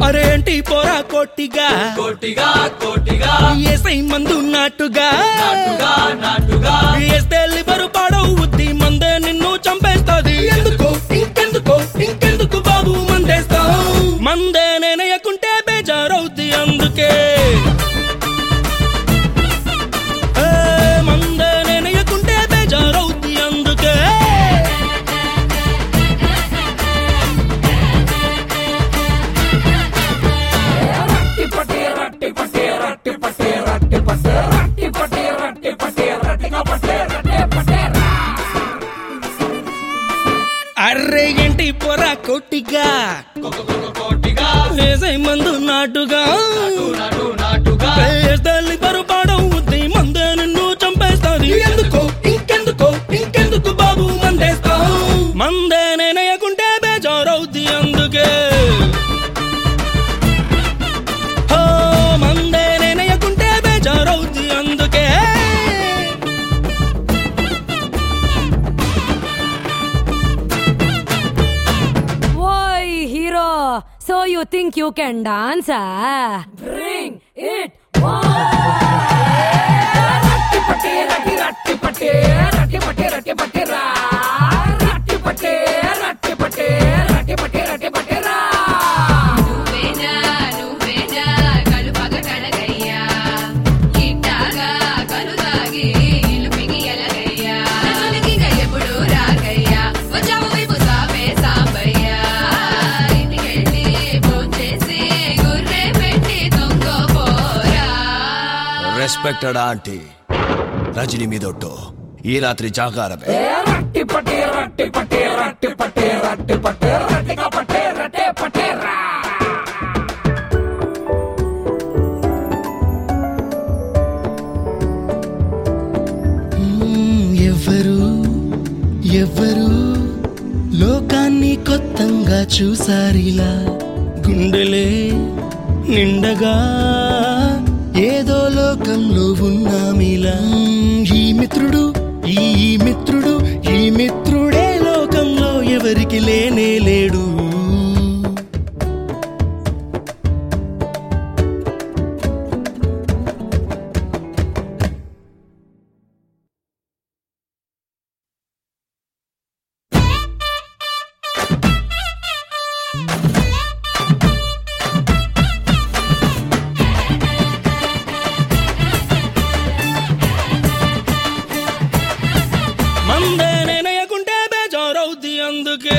అరేంటి పోరా కొట్టిగా కోటిగా కోటిగా ఏసై మందు నాటుగా నాటుగా నాటుగా వేస్తే లివరు పాడవుద్ది మందే నిన్ను చంపేస్తాది ఎందుకు ఇంకెందుకు ఇంకెందుకు బాబు మందేస్తాం మందే నేనయ్యకుంటే బేజారవుద్ది అందుకే ఏ, మందే నేనయ్యకుంటే బేజారవుద్ది అందుకే అర్రే ఏంటి పొరా కొట్టిగా కోటిగా వేసై మందు నాటుగా నాటు నాటుగా వేస్తే బరుపాడవుద్ది మందే నిన్ను చంపేస్తాది ఎందుకు ఇంకెందుకు ఇంకెందుకు బాబు మందేస్తాం మందే నేనయ్యకుంటే బేజారవుద్ది అందుకే హో, మందే నేనయ్యకుంటే బేజారవుద్ది అందుకే Why, hero? So you think you can dance, ah? Bring it నువ్వేనా నువ్వేనా కలుపగ కడగయ్యా ఇట్టాగా కలుదాగి ఇల్లు పిగి ఎలగయ్యా నన్నునికింక ఎప్పుడు రాకయ్యా వచ్చావు వైపు సాపే సాంబయ్యా ఇంటికెళ్ళి భోంచేసి గుర్రె పెట్టి తొంగపోరా రెస్పెక్టెడ్ ఆంటీ రజనీ మీదొట్టు ఈ రాత్రి జాగారమే మ్మ్, ఎవ్వరు ఎవ్వరు లోకాన్ని కొత్తంగా చూసారిలా గుండెలే నిండగా ఏదో లోకంలో ఉన్నామిలా మ్మ్, ఈ మిత్రుడు ఈ మిత్రుడు ఈ మిత్రుడే లోకంలో ఎవరికి లేనే లేడు మందే నేనయ్యకుంటే బేజారవుద్ది అందుకే